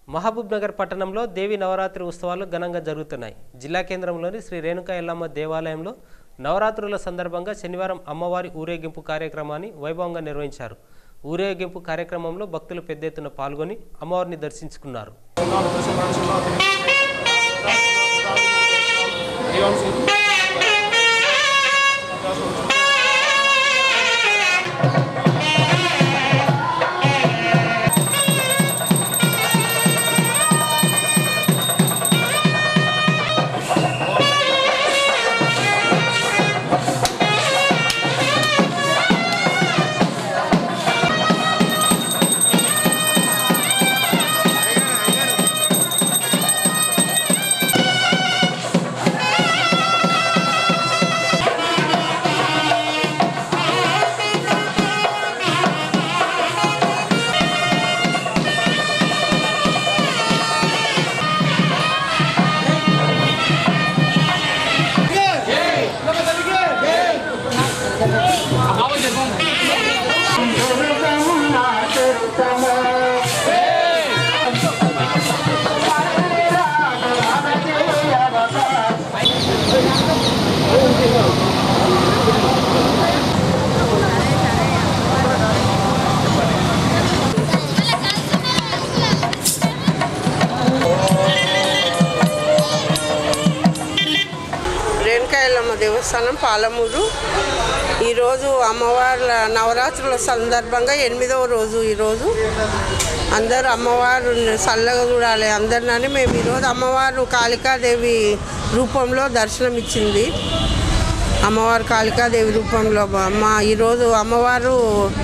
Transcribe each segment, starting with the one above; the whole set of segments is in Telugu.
మహబూబ్ నగర్ పట్టణంలో దేవి నవరాత్రి ఉత్సవాలు ఘనంగా జరుగుతున్నాయి జిల్లా కేంద్రంలోని శ్రీ రేణుకా ఎల్లమ్మ దేవాలయంలో నవరాత్రుల సందర్భంగా శనివారం అమ్మవారి ఊరేగింపు కార్యక్రమాన్ని వైభవంగా నిర్వహించారు ఊరేగింపు కార్యక్రమంలో భక్తులు పెద్ద ఎత్తున పాల్గొని అమ్మవారిని దర్శించుకున్నారు రేణుకాయలమ్మ దేవస్థానం పాలమూరు ఈరోజు అమ్మవార్ల నవరాత్రుల సందర్భంగా ఎనిమిదవ రోజు ఈరోజు అందరూ అమ్మవారు చల్లగా చూడాలి అందరినని మేము ఈరోజు అమ్మవారు కాళికాదేవి రూపంలో దర్శనం ఇచ్చింది అమ్మవారు కాళికాదేవి రూపంలో అమ్మ ఈరోజు అమ్మవారు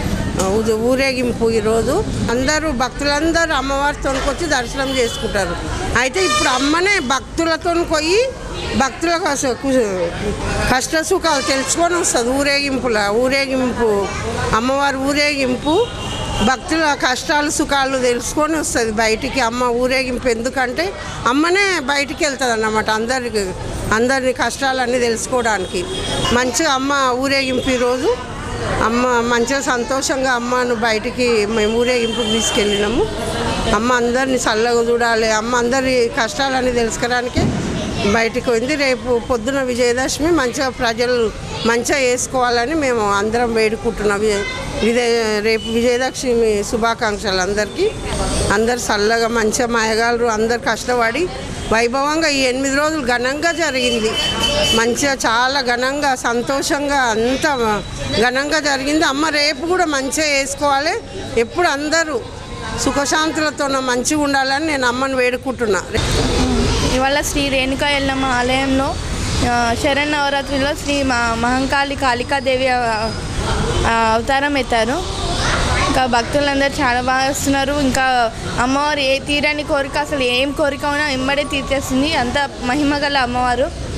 ఊ- ఊరేగింపు ఈరోజు అందరూ భక్తులందరూ అమ్మవారితో వచ్చి దర్శనం చేసుకుంటారు అయితే ఇప్పుడు అమ్మనే భక్తులతో పోయి భక్తుల కస- కు- కష్ట సుఖాలు తెలుసుకొని వస్తుంది ఊరేగింపుల ఊరేగింపు అమ్మవారి ఊరేగింపు భక్తుల కష్టాలు సుఖాలు తెలుసుకొని వస్తుంది బయటికి అమ్మ ఊరేగింపు ఎందుకంటే అమ్మనే బయటికి వెళ్తుంది అన్నమాట అందరికి అందరి కష్టాలన్నీ తెలుసుకోవడానికి మంచిగా అమ్మ ఊరేగింపు ఈరోజు అమ్మ మంచిగా సంతోషంగా అమ్మను బయటికి మేము ఊరేగింపుకి తీసుకెళ్ళినాము అమ్మ అందరిని చల్లగా చూడాలి అమ్మ అందరి కష్టాలన్నీ తెలుసుకోవడానికి బయటికి పోయింది రేపు పొద్దున విజయదశమి మంచిగా ప్రజలు మంచిగా వేసుకోవాలని మేము అందరం వేడుకుంటున్నాం విజయ విజయ రేపు విజయదశమి శుభాకాంక్షలు అందరికీ అందరు చల్లగా మంచిగా మాయగాలరు అందరు కష్టపడి వైభవంగా ఈ ఎనిమిది రోజులు ఘనంగా జరిగింది మంచిగా చాలా ఘనంగా సంతోషంగా అంత ఘనంగా జరిగింది అమ్మ రేపు కూడా మంచిగా వేసుకోవాలి ఎప్పుడు అందరూ సుఖశాంతులతో మంచిగా ఉండాలని నేను అమ్మని వేడుకుంటున్నా ఇవాళ శ్రీ రేణుకా ఎల్లమ్మ ఆలయంలో ఆ, శరణ్ నవరాత్రిలో శ్రీ మ- మహంకాళి కాళికాదేవి ఆ, ఆ, అవతారం ఎత్తారు ఇంకా భక్తులందరూ చాలా బాగా వస్తున్నారు ఇంకా అమ్మవారు ఏ తీరని కోరిక అసలు ఏం కోరిక ఉన్నా ఇమ్మడే తీర్చేస్తుంది అంత మహిమ గల అమ్మవారు